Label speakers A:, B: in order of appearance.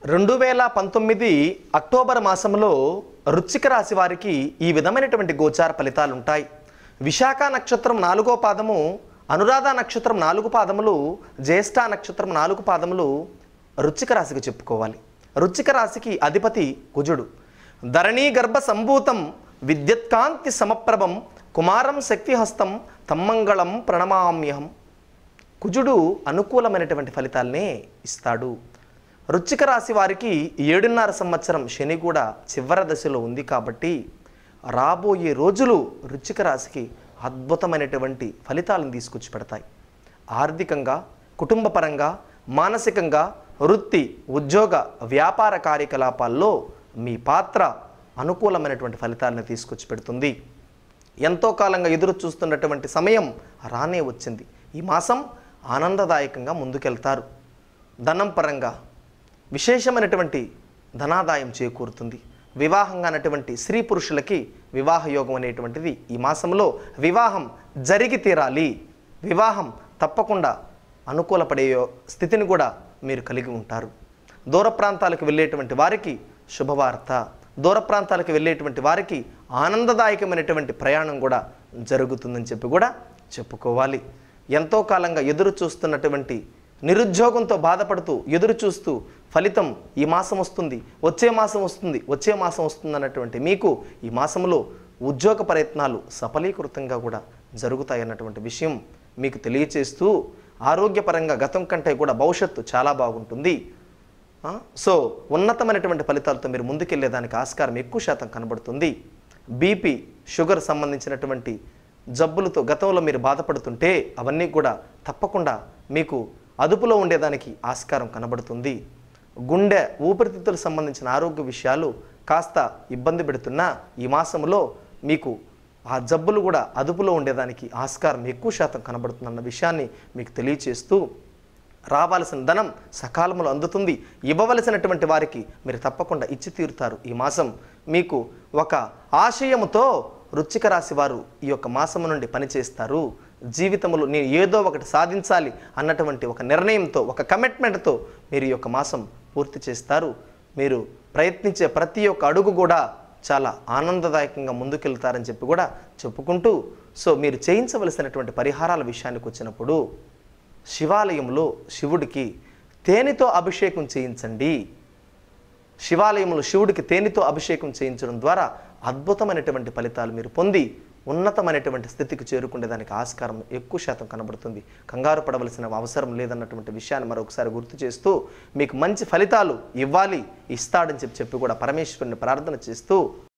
A: రెండు వేల పంతొమ్మిది అక్టోబర్ మాసంలో వృశ్చిక రాశి వారికి ఈ విధమైనటువంటి గోచార ఫలితాలు ఉంటాయి విశాఖ నక్షత్రం నాలుగో పాదము అనురాధ నక్షత్రం నాలుగు పాదములు జ్యేష్ఠ నక్షత్రం నాలుగు పాదములు వృశ్చిక రాశికి చెప్పుకోవాలి వృశ్చిక రాశికి అధిపతి కుజుడు ధరణీ గర్భ సంభూతం విద్యుత్కాంతి సమప్రభం కుమారం శక్తిహస్తం తమ్మంగళం ప్రణమామ్యహం కుజుడు అనుకూలమైనటువంటి ఫలితాలనే ఇస్తాడు వృశ్చిక రాశి వారికి ఏడున్నర సంవత్సరం శని కూడా చివరి దశలో ఉంది కాబట్టి రాబోయే రోజులు వృశ్చిక రాశికి అద్భుతమైనటువంటి ఫలితాలను తీసుకొచ్చి పెడతాయి ఆర్థికంగా కుటుంబపరంగా మానసికంగా వృత్తి ఉద్యోగ వ్యాపార కార్యకలాపాల్లో మీ పాత్ర అనుకూలమైనటువంటి ఫలితాలను తీసుకొచ్చి పెడుతుంది ఎంతో కాలంగా ఎదురు చూస్తున్నటువంటి సమయం రానే వచ్చింది ఈ మాసం ఆనందదాయకంగా ముందుకెళ్తారు ధనం పరంగా విశేషమైనటువంటి ధనాదాయం చేకూరుతుంది వివాహంగా అన్నటువంటి స్త్రీ పురుషులకి వివాహ యోగం అనేటువంటిది ఈ మాసంలో వివాహం జరిగి తీరాలి వివాహం తప్పకుండా అనుకూలపడే యో- స్థితిని కూడా మీరు కలిగి ఉంటారు దూర ప్రాంతాలకు వెళ్ళేటువంటి వారికి శుభవార్త దూర ప్రాంతాలకు వెళ్ళేటువంటి వారికి ఆనందదాయకమైనటువంటి ప్రయాణం కూడా జరుగుతుందని చెప్పి కూడా చెప్పుకోవాలి ఎంతో కాలంగా ఎదురు చూస్తున్నటువంటి నిరుద్యోగంతో బాధపడుతూ ఎదురు చూస్తూ ఫలితం ఈ మాసం వస్తుంది వచ్చే మాసం వస్తుంది వచ్చే మాసం వస్తుంది అన్నటువంటి మీకు ఈ మాసంలో ఉద్యోగ ప్రయత్నాలు సఫలీకృతంగా కూడా జరుగుతాయి అన్నటువంటి విషయం మీకు తెలియచేస్తూ ఆరోగ్యపరంగా గతం కంటే కూడా భవిష్యత్తు చాలా బాగుంటుంది ఆ, సో ఉన్నతమైనటువంటి ఫలితాలతో మీరు ముందుకెళ్లేదానికి ఆస్కారం ఎక్కువ శాతం కనబడుతుంది బీపీ షుగర్ సంబంధించినటువంటి జబ్బులతో గతంలో మీరు బాధపడుతుంటే అవన్నీ కూడా తప్పకుండా మీకు అదుపులో ఉండేదానికి ఆస్కారం కనబడుతుంది గుండె ఊపిరితిత్తులకు సంబంధించిన ఆరోగ్య విషయాలు కాస్త ఇబ్బంది పెడుతున్నా ఈ మాసంలో మీకు ఆ జబ్బులు కూడా అదుపులో ఉండేదానికి ఆస్కారం ఎక్కువ శాతం కనబడుతుందన్న విషయాన్ని మీకు తెలియచేస్తూ రావాల్సిన ధనం సకాలంలో అందుతుంది ఇవ్వవలసినటువంటి వారికి మీరు తప్పకుండా ఇచ్చి తీరుతారు ఈ మాసం మీకు ఒక ఆశయముతో వృశ్చిక రాశి వారు ఈ యొక్క మాసము నుండి పనిచేస్తారు జీవితంలో నేను ఏదో ఒకటి సాధించాలి అన్నటువంటి ఒక నిర్ణయంతో ఒక కమిట్మెంట్తో మీరు ఈ యొక్క మాసం పూర్తి చేస్తారు మీరు ప్రయత్నించే ప్రతి ఒక్క అడుగు కూడా చాలా ఆనందదాయకంగా ముందుకెళ్తారని చెప్పి కూడా చెప్పుకుంటూ సో మీరు చేయించవలసినటువంటి పరిహారాల విషయానికి వచ్చినప్పుడు శివాలయంలో శివుడికి తేనెతో అభిషేకం చేయించండి శివాలయంలో శివుడికి తేనెతో అభిషేకం చేయించడం ద్వారా అద్భుతమైనటువంటి ఫలితాలు మీరు పొంది ఉన్నతమైనటువంటి స్థితికి చేరుకునేదానికి ఆస్కారం ఎక్కువ శాతం కనబడుతుంది కంగారు పడవలసిన అవసరం లేదన్నటువంటి విషయాన్ని మరొకసారి గుర్తు చేస్తూ మీకు మంచి ఫలితాలు ఇవ్వాలి ఇస్తాడని చెప్పి చెప్పి కూడా పరమేశ్వరుని ప్రార్థన చేస్తూ